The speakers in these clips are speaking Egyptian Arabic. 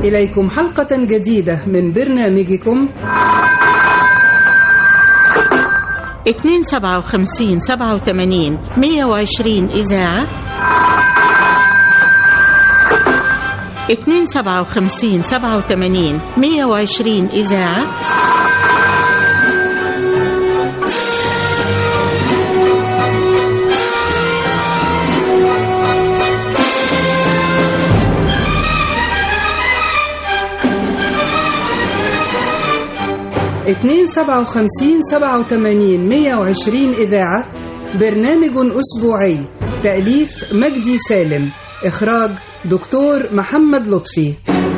إليكم حلقة جديدة من برنامجكم 2 57 87 120 إذاعة 2 57 87 120 إذاعة اتنين سبعة وخمسين سبعة وتمانين مية وعشرين إذاعة برنامج أسبوعي تأليف مجدي سالم إخراج دكتور محمد لطفي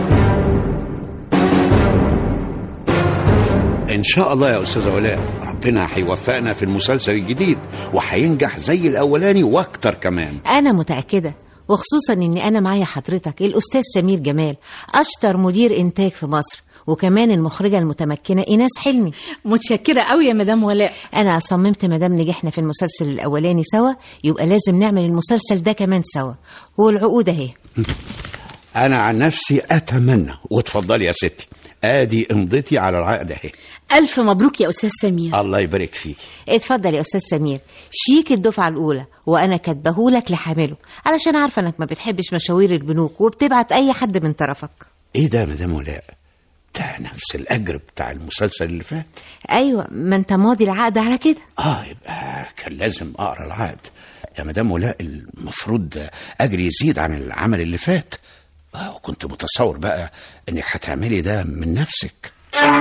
ان شاء الله يا استاذه ولاء ربنا هيوفقنا في المسلسل الجديد وهينجح زي الاولاني واكتر كمان أنا متأكدة وخصوصا إن أنا معايا حضرتك الأستاذ سمير جمال أشطر مدير إنتاج في مصر وكمان المخرجة المتمكنة إيناس حلمي متشكرة قوي يا مدام ولاء أنا صممت مدام نجحنا في المسلسل الأولاني سوا يبقى لازم نعمل المسلسل ده كمان سوا والعقود أهي انا عن نفسي اتمنى واتفضلي يا ستي ادي امضتي على العقد اهي ألف مبروك يا أستاذ سمير الله يبارك فيكي اتفضل يا أستاذ سمير شيك الدفعة الأولى وأنا كاتبهولك لحامله علشان عارفة إنك ما بتحبش مشاوير البنوك وبتبعت أي حد من طرفك ايه ده يا مدام ولاء ده نفس الاجر بتاع المسلسل اللي فات أيوة ما أنت ماضي العقد على كده اه يبقى كان لازم اقرا العقد يا مدام ولاء المفروض اجري يزيد عن العمل اللي فات آه وكنت متصور بقى انك هتعملي ده من نفسك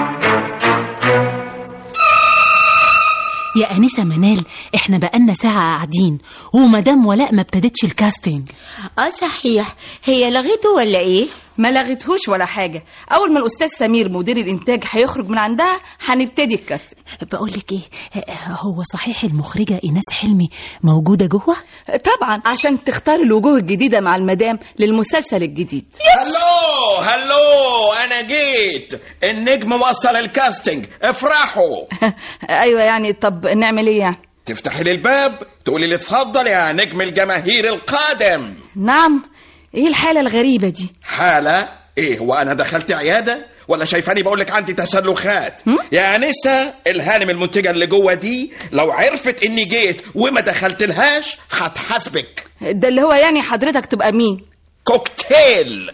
يا أنسة منال احنا بقالنا ساعة قاعدين ومدام ولاء ما ابتدتش الكاستنج اه صحيح هي لغيته ولا ايه ما لغتهوش ولا حاجة أول ما الأستاذ سمير مدير الإنتاج هيخرج من عندها هنبتدي الكسر بقول لك ايه هو صحيح المخرجة إيناس حلمي موجودة جوه طبعا عشان تختار الوجوه الجديدة مع المدام للمسلسل الجديد هلو هلو انا جيت النجم وصل الكاستنج افرحوا أيوة يعني طب نعمل إيه يعني تفتحي لي الباب تقولي لي اتفضل يا نجم الجماهير القادم نعم إيه الحالة الغريبة دي حالة ايه هو انا دخلت عيادة ولا شايفاني بقول لك عندي تسلخات يا انسه الهانم المنتجه اللي جوه دي لو عرفت اني جيت وما دخلت لهاش هتحاسبك ده اللي هو يعني حضرتك تبقى مين كوكتيل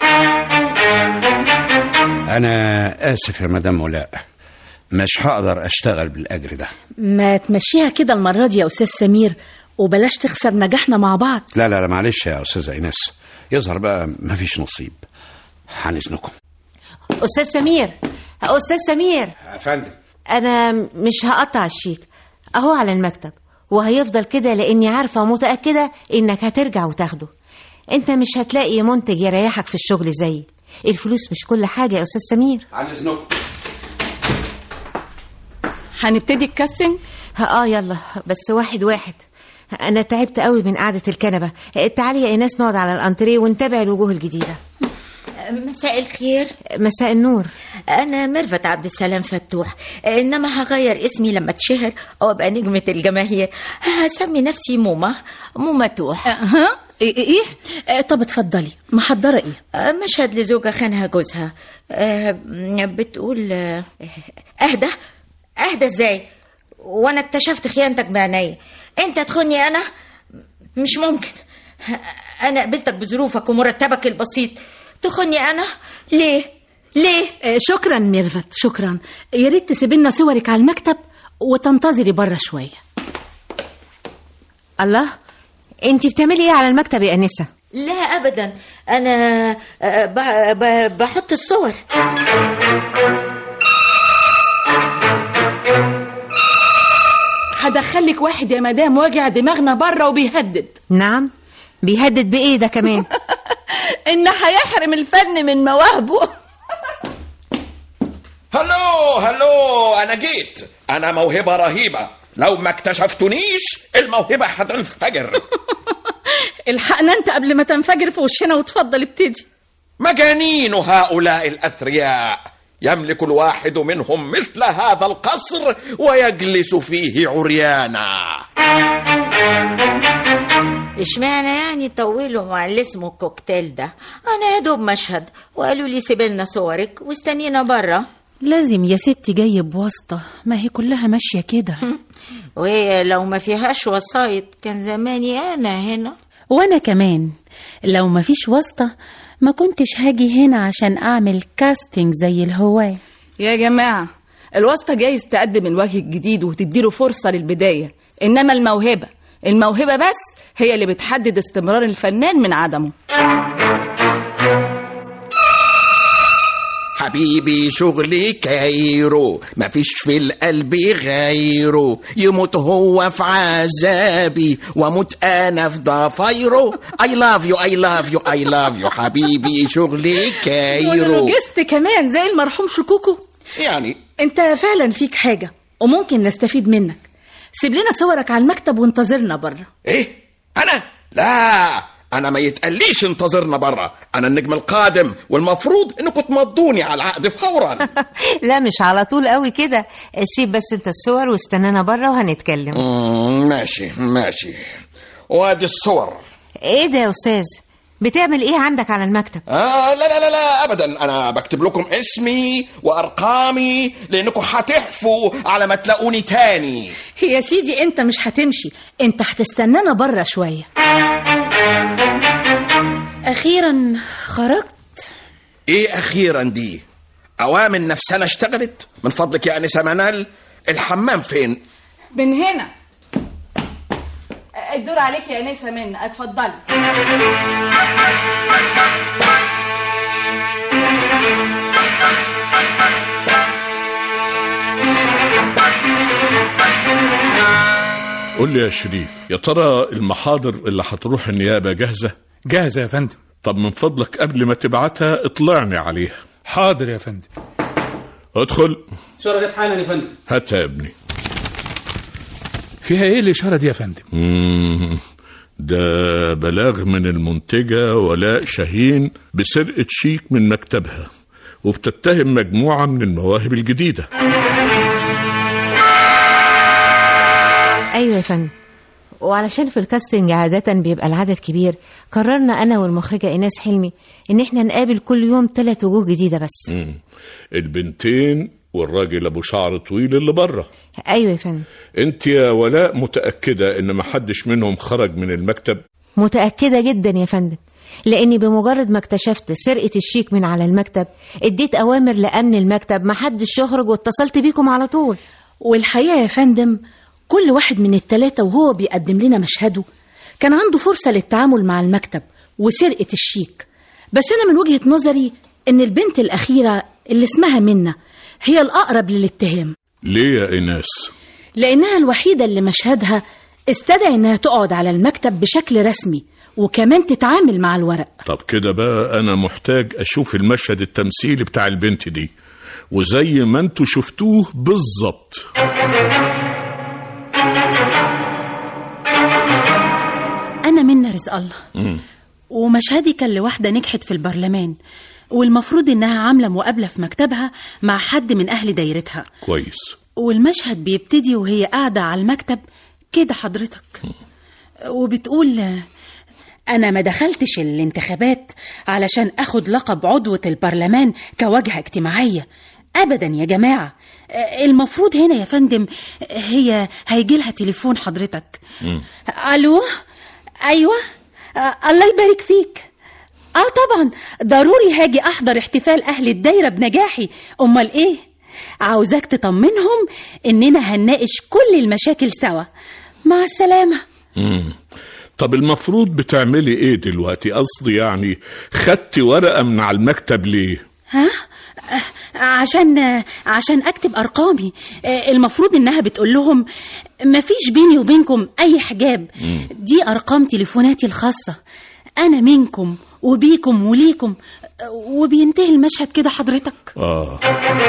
انا اسف يا مدام ولاء مش هقدر اشتغل بالاجر ده ما تمشيها كده المرة دي يا أستاذ سمير وبلاش تخسر نجاحنا مع بعض لا لا لا معلش يا استاذه ايناس يظهر بقى مفيش نصيب عن اذنكم أستاذ سمير أستاذ سمير يا فندم أنا مش هقطع الشيك أهو على المكتب وهيفضل كده لأني عارفة ومتأكدة إنك هترجع وتاخده أنت مش هتلاقي منتج يريحك في الشغل زيي الفلوس مش كل حاجة يا أستاذ سمير عن اذنكم هنبتدي الكاستنج اه يلا بس واحد واحد انا تعبت قوي من قعده الكنبه تعالي يا ايناس نقعد على الانتريه ونتابع الوجوه الجديده مساء الخير مساء النور انا ميرفت عبد السلام فتوح انما هغير اسمي لما اتشهر وابقى نجمة الجماهير هسمي نفسي موما موما توح ها ايه ايه آه، طب اتفضلي محضرة ايه آه، مشهد لزوجة خانها جوزها آه، بتقول آه، اهدى اهدى ازاي وانا اكتشفت خيانتك بعينيا انت تخوني انا مش ممكن انا قبلتك بظروفك ومرتبك البسيط تخوني انا ليه ليه آه، شكرا ميرفت شكرا يا ريت تسيبي لنا صورك على المكتب وتنتظري بره شوية الله انت بتعملي ايه على المكتب يا انسه لا ابدا انا آه، ب- ب- بحط الصور هدخلك واحد يا مدام واجع دماغنا بره وبيهدد نعم بيهدد بايه ده كمان ان هيحرم الفن من مواهبه هلو هلو انا جيت انا موهبه رهيبه لو ما اكتشفتنيش الموهبه هتنفجر الحقنا انت قبل ما تنفجر في وشنا وتفضل ابتدي مجانين هؤلاء الاثرياء يملك الواحد منهم مثل هذا القصر ويجلس فيه عريانا اشمعنى يعني طولوا مع اللي اسمه الكوكتيل ده انا يا دوب مشهد وقالوا لي سيبلنا صورك واستنينا بره لازم يا ستي جايب واسطة ما هي كلها ماشية كده ولو ما فيهاش وسايط كان زماني انا هنا وانا كمان لو ما فيش واسطة ما كنتش هاجي هنا عشان اعمل كاستنج زي الهواة يا جماعة الواسطة جايز تقدم الوجه الجديد وتديله فرصة للبداية إنما الموهبة الموهبة بس هي اللي بتحدد استمرار الفنان من عدمه حبيبي شغلي كايرو مفيش في القلب غيره يموت هو في عذابي واموت انا في ضفايره I love you I love you I love you حبيبي شغلي كايرو ونرجست كمان زي المرحوم شكوكو يعني انت فعلا فيك حاجة وممكن نستفيد منك سيب لنا صورك على المكتب وانتظرنا بره ايه انا لا انا ما يتقليش انتظرنا بره انا النجم القادم والمفروض انكم تمضوني على العقد فورا لا مش على طول قوي كده سيب بس انت الصور واستنانا بره وهنتكلم مم، ماشي ماشي وادي الصور ايه ده يا استاذ بتعمل ايه عندك على المكتب آه لا لا لا لا ابدا انا بكتب لكم اسمي وارقامي لانكم هتحفوا على ما تلاقوني تاني يا سيدي انت مش هتمشي انت هتستنانا بره شوية اخيرا خرجت ايه اخيرا دي اوامر نفسنا اشتغلت من فضلك يا انسه منال الحمام فين من هنا الدور عليك يا انسه منى اتفضلي قول لي يا شريف يا ترى المحاضر اللي هتروح النيابة جاهزة؟ جاهزة يا فندم طب من فضلك قبل ما تبعتها اطلعني عليها حاضر يا فندم ادخل شرجت حالا يا فندم هاتها يا ابني فيها ايه الإشارة دي يا فندم مم، ده بلاغ من المنتجة ولاء شاهين بسرقة شيك من مكتبها وبتتهم مجموعة من المواهب الجديدة ايوه يا فندم وعلشان في الكاستنج عادة بيبقى العدد كبير قررنا أنا والمخرجة إيناس حلمي إن إحنا نقابل كل يوم ثلاث وجوه جديدة بس مم. البنتين والراجل ابو شعر طويل اللي بره أيوة يا فندم انت يا ولاء متأكدة ان محدش منهم خرج من المكتب متأكدة جدا يا فندم لأني بمجرد ما اكتشفت سرقة الشيك من على المكتب اديت أوامر لأمن المكتب محدش يخرج واتصلت بيكم على طول والحقيقة يا فندم كل واحد من التلاتة وهو بيقدم لنا مشهده كان عنده فرصة للتعامل مع المكتب وسرقة الشيك بس أنا من وجهة نظري إن البنت الأخيرة اللي اسمها منة هي الأقرب للاتهام ليه يا ايناس لأنها الوحيدة اللي مشهدها استدعي إنها تقعد على المكتب بشكل رسمي وكمان تتعامل مع الورق طب كده بقى انا محتاج اشوف المشهد التمثيلي بتاع البنت دي وزي ما انتوا شفتوه بالظبط أنا منى رزق الله مم. ومشهدي كان لواحدة نجحت في البرلمان والمفروض إنها عاملة مقابلة في مكتبها مع حد من أهل دايرتها كويس والمشهد بيبتدي وهي قاعدة على المكتب كده حضرتك وبتقول أنا ما دخلتش الانتخابات علشان أخد لقب عضوة البرلمان كواجهة اجتماعية أبدا يا جماعة المفروض هنا يا فندم هي هيجي لها تليفون حضرتك مم. ألو أيوة آه، الله يبارك فيك اه طبعا ضروري هاجي احضر احتفال اهل الدايره بنجاحي امال ايه عاوزاك تطمنهم اننا هنناقش كل المشاكل سوا مع السلامه مم. طب المفروض بتعملي ايه دلوقتي قصدي يعني خدتي ورقة من على المكتب ليه ها آه، عشان آه، عشان اكتب ارقامي آه، المفروض انها بتقول لهم مفيش بيني وبينكم اي حجاب دي ارقام تليفوناتي الخاصه انا منكم وبيكم وليكم آه، وبينتهي المشهد كده حضرتك اه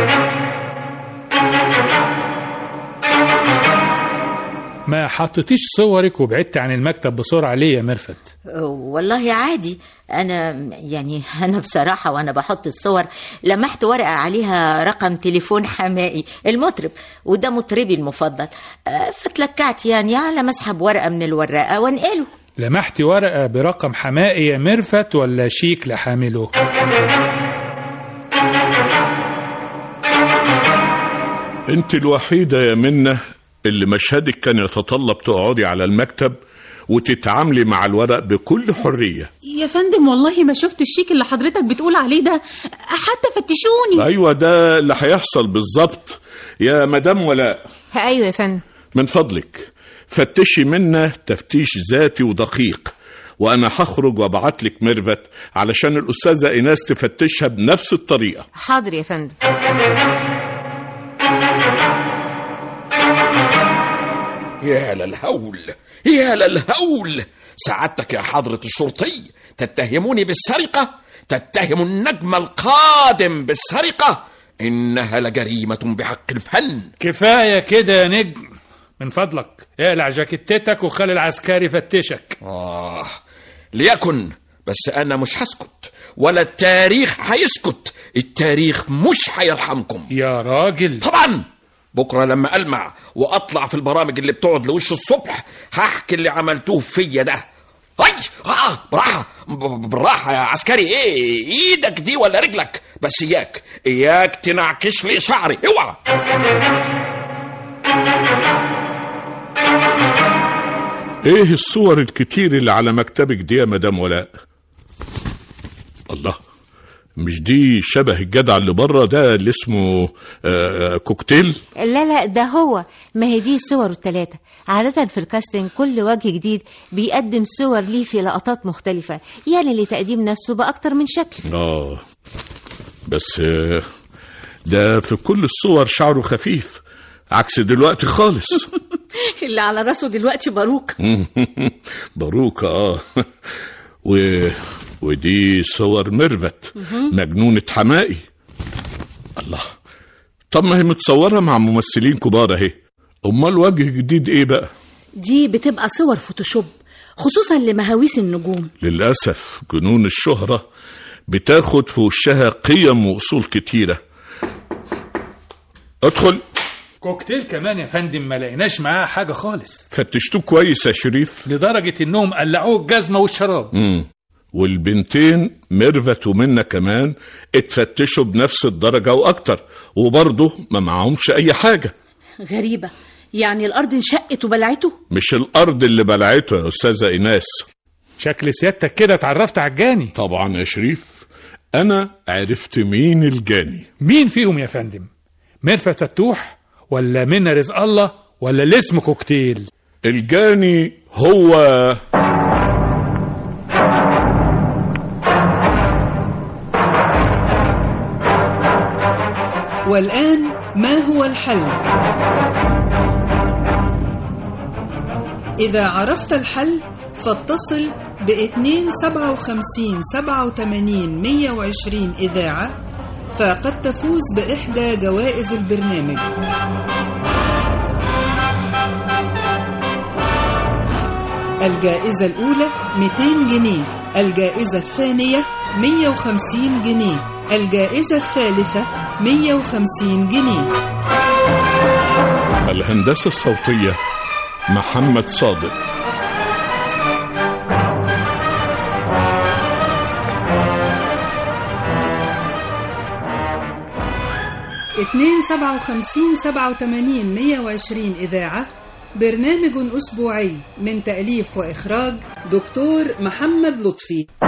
ما حطيتيش صورك وبعدت عن المكتب بسرعة ليه يا مرفت والله عادي انا يعني انا بصراحه وانا بحط الصور لمحت ورقه عليها رقم تليفون حمائي المطرب وده مطربي المفضل آه، فتلكعت يعني على مسحب ورقه من الوراقه وانقله لمحتي ورقة برقم حمائي يا ميرفت ولا شيك لحامله انت الوحيدة يا منة اللي مشهدك كان يتطلب تقعدي على المكتب وتتعاملي مع الورق بكل حرية يا فندم والله ما شفت الشيك اللي حضرتك بتقول عليه ده حتى فتشوني ايوه ده اللي هيحصل بالظبط يا مدام ولاء ايوه يا فندم من فضلك فتشي منا تفتيش ذاتي ودقيق وانا هخرج وابعت لك ميرفت علشان الاستاذه ايناس تفتشها بنفس الطريقه حاضر يا فندم يا للهول يا للهول سعادتك يا حضرة الشرطي تتهموني بالسرقة تتهم النجم القادم بالسرقة إنها لجريمة بحق الفن كفاية كده يا نجم من فضلك اقلع جاكيتتك وخلي العسكري يفتشك آه ليكن بس أنا مش هسكت ولا التاريخ هيسكت التاريخ مش هيرحمكم يا راجل طبعا بكرة لما ألمع وأطلع في البرامج اللي بتقعد لوش الصبح هحكي اللي عملتوه فيا ده هاي آه براحة ب- بالراحة يا عسكري ايه ايدك دي ولا رجلك بس اياك اياك تنعكش لي شعري اوعى ايه الصور الكتير اللي على مكتبك دي يا مدام ولاء الله مش دي شبه الجدع اللي بره ده اللي اسمه آه كوكتيل لا لا ده هو ما هي دي صوره التلاتة عادة في الكاستنج كل وجه جديد بيقدم صور ليه في لقطات مختلفة يعني لتقديم نفسه بأكتر من شكل اه بس آه ده في كل الصور شعره خفيف عكس دلوقتي خالص اللي على راسه دلوقتي باروك باروكة اه و... ودي صور ميرفت مجنونة حمائي الله طب ما هي متصورة مع ممثلين كبار اهي امال وجه جديد ايه بقى دي بتبقى صور فوتوشوب خصوصا لمهاويس النجوم للأسف جنون الشهرة بتاخد في وشها قيم وأصول كتيرة ادخل كوكتيل كمان يا فندم ما لقيناش معاه حاجة خالص فتشتوه كويس يا شريف لدرجة انهم قلعوه الجزمة والشراب مم. والبنتين ميرفت ومنة كمان اتفتشوا بنفس الدرجة وأكتر وبرضه ما معهمش أي حاجة غريبة يعني الأرض انشقت وبلعته مش الأرض اللي بلعته يا أستاذة إيناس شكل سيادتك كده اتعرفت على الجاني طبعا يا شريف أنا عرفت مين الجاني مين فيهم يا فندم ميرفت فتوح ولا منى رزق الله ولا اللي اسمه كوكتيل الجاني هو والآن ما هو الحل؟ إذا عرفت الحل فاتصل ب 257 87 120 إذاعة فقد تفوز بإحدى جوائز البرنامج الجائزة الأولى 200 جنيه الجائزة الثانية 150 جنيه الجائزة الثالثة 150 جنيه الهندسة الصوتية محمد صادق 257 87 120 إذاعة برنامج أسبوعي من تأليف وإخراج دكتور محمد لطفي